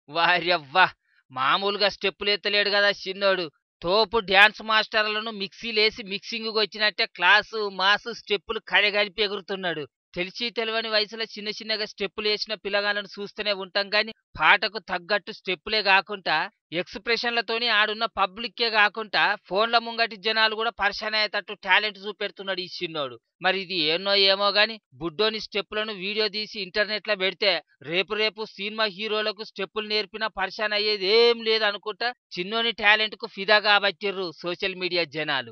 వార్యవ్వా మామూలుగా స్టెప్పులు ఎత్తలేడు కదా చిన్నోడు తోపు డ్యాన్స్ మాస్టర్లను మిక్సీలేసి మిక్సింగ్ వచ్చినట్టే క్లాసు మాసు స్టెప్పులు కడగలిపి ఎగురుతున్నాడు తెలిసి తెలియని వయసులో చిన్న చిన్నగా స్టెప్పులు వేసిన పిల్లగాళ్ళను చూస్తూనే ఉంటాం కానీ పాటకు తగ్గట్టు స్టెప్పులే కాకుండా ఎక్స్ప్రెషన్లతోని ఆడున్న పబ్లిక్కే కాకుండా ఫోన్ల ముంగటి జనాలు కూడా పరిశాన్ అయ్యేటట్టు టాలెంట్ చూపెడుతున్నాడు ఈ చిన్నోడు మరి ఇది ఏనో ఏమో గాని బుడ్డోని స్టెప్పులను వీడియో తీసి ఇంటర్నెట్ లో పెడితే రేపు రేపు సినిమా హీరోలకు స్టెప్పులు నేర్పినా పరిశాన్ అయ్యేది ఏం లేదు అనుకుంటా చిన్నోని టాలెంట్ కు ఫిదా కాబట్టిర్రు సోషల్ మీడియా జనాలు